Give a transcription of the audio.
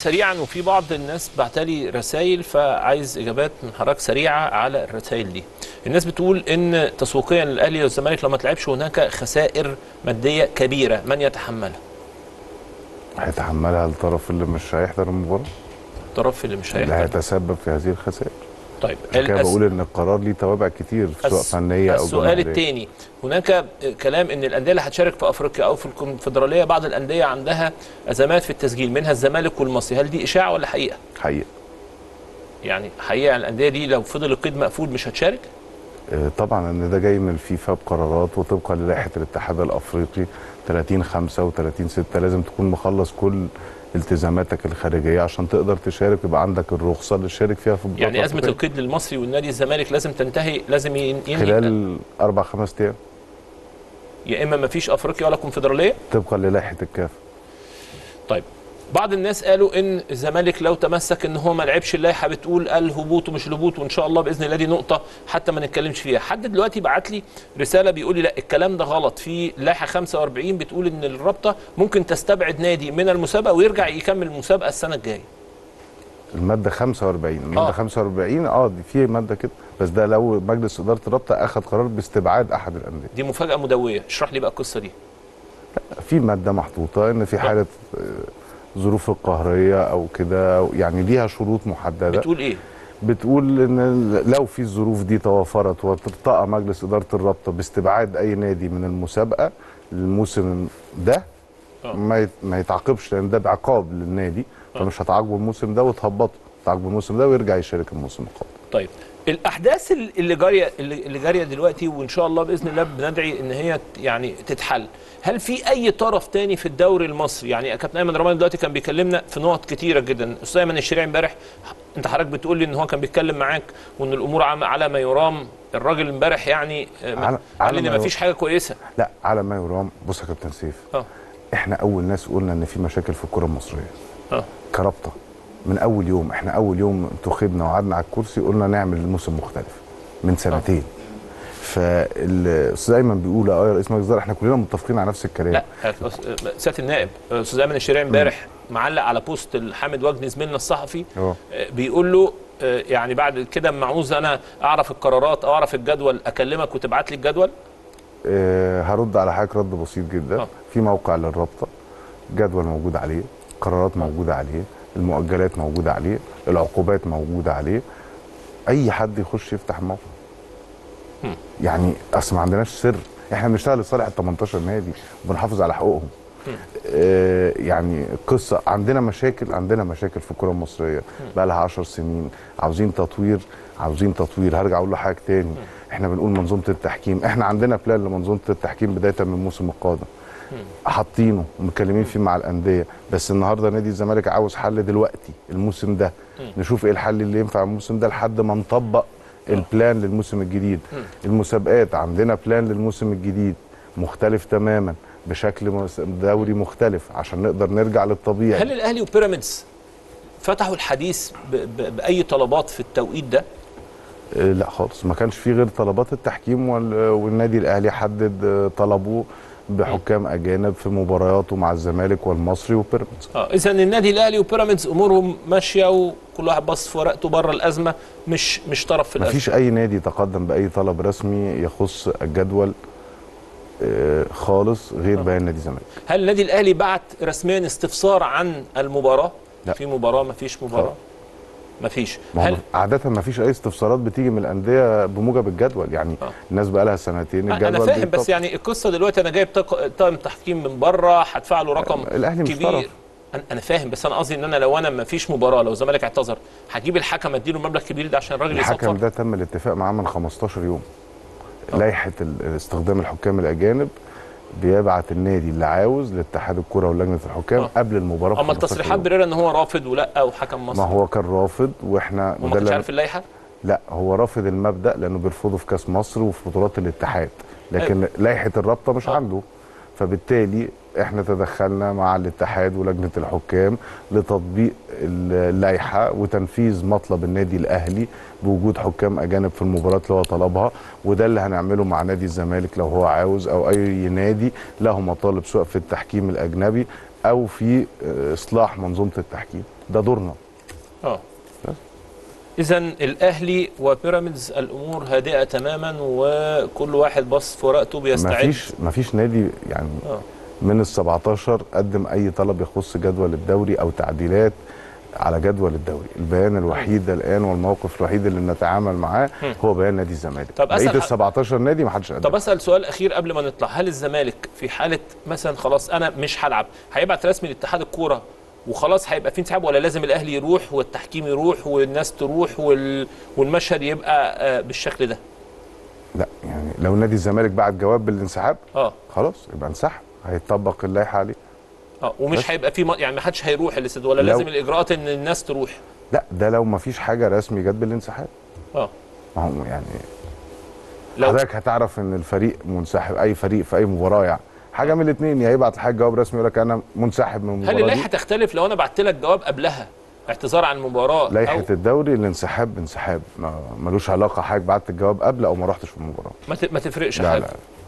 سريعا وفي بعض الناس بعتلي رسائل فعايز اجابات من حضرتك سريعه على الرسائل دي. الناس بتقول ان تسويقيا الاهلي والزمالك لو ما تلعبش هناك خسائر ماديه كبيره من يتحملها؟ هيتحملها الطرف اللي مش هيحضر المباراه الطرف اللي مش اللي هيحضر هيتسبب في هذه الخسائر طيب عشان كده الأس- بقول ان القرار ليه توابع كتير سواء الس- فنيه او السؤال جماهيريه الثاني هناك كلام ان الانديه اللي هتشارك في افريقيا او في الكونفدراليه بعض الانديه عندها ازمات في التسجيل منها الزمالك والمصري هل دي اشاعه ولا حقيقه؟ حقيقه يعني حقيقه الانديه دي لو فضل القيد مقفول مش هتشارك؟ آه، طبعا ان ده جاي من الفيفا بقرارات وطبقا للائحه الاتحاد الافريقي 30 5 و30 6 لازم تكون مخلص كل التزاماتك الخارجيه عشان تقدر تشارك يبقى عندك الرخصه اللي تشارك فيها في البطولات يعني ازمه الأفريقية. القيد للمصري والنادي الزمالك لازم تنتهي لازم ين- ينهي خلال اربع خمس ايام يا اما ما فيش افريقيا ولا كونفدراليه طبقا للائحه الكاف طيب بعض الناس قالوا ان الزمالك لو تمسك ان هو ما لعبش اللائحه بتقول الهبوط ومش الهبوط وان شاء الله باذن الله دي نقطه حتى ما نتكلمش فيها حد دلوقتي بعت لي رساله بيقول لي لا الكلام ده غلط في لائحه 45 بتقول ان الرابطه ممكن تستبعد نادي من المسابقه ويرجع يكمل المسابقه السنه الجايه الماده 45 الماده آه. آه. 45 اه دي في ماده كده بس ده لو مجلس اداره الرابطه اخذ قرار باستبعاد احد الانديه دي مفاجاه مدويه اشرح لي بقى القصه دي في ماده محطوطه ان في حاله آه، ظروف القهريه او كده يعني ليها شروط محدده بتقول ايه بتقول ان لو في الظروف دي توفرت وترتقى مجلس اداره الرابطه باستبعاد اي نادي من المسابقه الموسم ده آه. ما يت- ما يتعاقبش لان ده عقاب للنادي فمش هتعاقبه الموسم ده وتهبطه تعاقبه الموسم ده ويرجع يشارك الموسم القادم طيب الاحداث اللي اللي جاريه اللي اللي جاريه دلوقتي وان شاء الله باذن الله بندعي ان هي ت- يعني تتحل هل في اي طرف تاني في الدوري المصري يعني كابتن ايمن رمضان دلوقتي كان بيكلمنا في نقط كتيره جدا استاذ ايمن الشريعي امبارح انت حضرتك بتقول لي ان هو كان بيتكلم معاك وان الامور عم- على ما يرام الراجل امبارح يعني آه، على- قال على ان ما ما يرام. فيش حاجه كويسه لا على ما يرام بص يا كابتن سيف اه احنا اول ناس قلنا ان في مشاكل في الكره المصريه اه كرابطه من اول يوم احنا اول يوم انتخبنا وقعدنا على الكرسي قلنا نعمل الموسم مختلف من سنتين فالاستاذ ايمن بيقول اه يا رئيس مجلس الاداره احنا كلنا متفقين على نفس الكلام لا آه، سياده النائب آه، استاذ ايمن الشريعي امبارح معلق على بوست حامد وجدي زميلنا الصحفي اه آه، بيقول له آه، يعني بعد كده اما عاوز انا اعرف القرارات او اعرف الجدول اكلمك وتبعت لي الجدول آه، هرد على حضرتك رد بسيط جدا آه. في موقع للرابطه جدول موجود عليه قرارات موجوده عليه المؤجلات موجوده عليه العقوبات موجوده عليه اي حد يخش يفتح الموقع مم. يعني اصل ما عندناش سر احنا بنشتغل لصالح ال 18 نادي وبنحافظ على حقوقهم آه يعني قصه عندنا مشاكل عندنا مشاكل في الكره المصريه بقى لها 10 سنين عاوزين تطوير عاوزين تطوير هرجع اقول لحضرتك تاني احنا بنقول منظومه التحكيم احنا عندنا بلان لمنظومه التحكيم بدايه من الموسم القادم حاطينه ومتكلمين فيه مع الانديه بس النهارده نادي الزمالك عاوز حل دلوقتي الموسم ده نشوف ايه الحل اللي ينفع الموسم ده لحد ما نطبق البلان للموسم الجديد المسابقات عندنا بلان للموسم الجديد مختلف تماما بشكل مس- دوري مختلف عشان نقدر نرجع للطبيعي هل الاهلي وبيراميدز فتحوا الحديث ب ب باي طلبات في التوقيت ده آه، لا خالص ما كانش في غير طلبات التحكيم وال- والنادي الاهلي حدد آه، طلبه بحكام اجانب في مبارياته مع الزمالك والمصري وبيراميدز اه اذا النادي الاهلي وبيراميدز امورهم ماشيه وكل واحد باص في ورقته بره الازمه مش مش طرف في ما الازمه فيش اي نادي تقدم باي طلب رسمي يخص الجدول آه، خالص غير بيان نادي الزمالك هل النادي الاهلي بعت رسميا استفسار عن المباراه لا. في مباراه ما فيش مباراه ما فيش ما هو هل عادة ما فيش أي استفسارات بتيجي من الأندية بموجب الجدول يعني آه. الناس بقى لها سنتين الجدول انا فاهم بيطبق. بس يعني القصه دلوقتي انا جايب طاق- طاقم تحكيم من بره هدفع له رقم الأهلي مش كبير طرف. أنا- انا فاهم بس انا قصدي ان انا لو انا ما فيش مباراه لو الزمالك اعتذر هجيب الحكم اديله مبلغ كبير ده عشان الراجل الحكم يصفر ده تم الاتفاق معاه من 15 يوم لائحة ال- استخدام الحكام الأجانب بيبعت النادي اللي عاوز لاتحاد الكرة ولجنة الحكام آه. قبل المباراة اما 15 التصريحات يوم. بريرة ان هو رافض ولا وحكم مصر ما هو كان رافض واحنا وما وده كانش اللي- عارف اللائحه لا هو رافض المبدا لانه بيرفضه في كاس مصر وفي بطولات الاتحاد لكن لائحه الرابطه مش آه. عنده فبالتالي احنا تدخلنا مع الاتحاد ولجنه الحكام لتطبيق اللائحه وتنفيذ مطلب النادي الاهلي بوجود حكام اجانب في المباريات اللي هو طلبها وده اللي هنعمله مع نادي الزمالك لو هو عاوز او اي نادي له مطالب سواء في التحكيم الاجنبي او في آه، اصلاح منظومه التحكيم ده دورنا اه اذا الاهلي وبيراميدز الامور هادئه تماما وكل واحد بص في ورقته بيستعد مفيش مفيش نادي يعني اه من ال 17 قدم اي طلب يخص جدول الدوري او تعديلات على جدول الدوري البيان الوحيد الان والموقف الوحيد اللي نتعامل معاه هو بيان نادي الزمالك طب أسأل بقيه ال ح- 17 نادي ما حدش قدم طب اسال سؤال اخير قبل ما نطلع هل الزمالك في حاله مثلا خلاص انا مش هلعب هيبعت رسمي لاتحاد الكوره وخلاص هيبقى في انسحاب ولا لازم الاهلي يروح والتحكيم يروح والناس تروح وال... والمشهد يبقى آه، بالشكل ده لا يعني لو نادي الزمالك بعت جواب بالانسحاب اه خلاص يبقى انسحب هيطبق اللائحه عليه اه ومش بس. هيبقى في م... يعني ما حدش هيروح الاستاد ولا لو- لازم الاجراءات ان الناس تروح لا ده لو ما فيش حاجه رسمي جت بالانسحاب اه ما هو يعني لو حضرتك هتعرف ان الفريق منسحب اي فريق في اي مباراه يعني حاجه من الاثنين يا يبعت لحضرتك جواب رسمي يقول لك انا منسحب من هل المباراه اللائحه دي تختلف لو انا بعت لك جواب قبلها اعتذار عن المباراه لائحه أو الدوري الانسحاب انسحاب ما- ملوش علاقه حضرتك بعت الجواب قبل او ما رحتش في المباراه ما, ت... ما تفرقش لا حاجه لا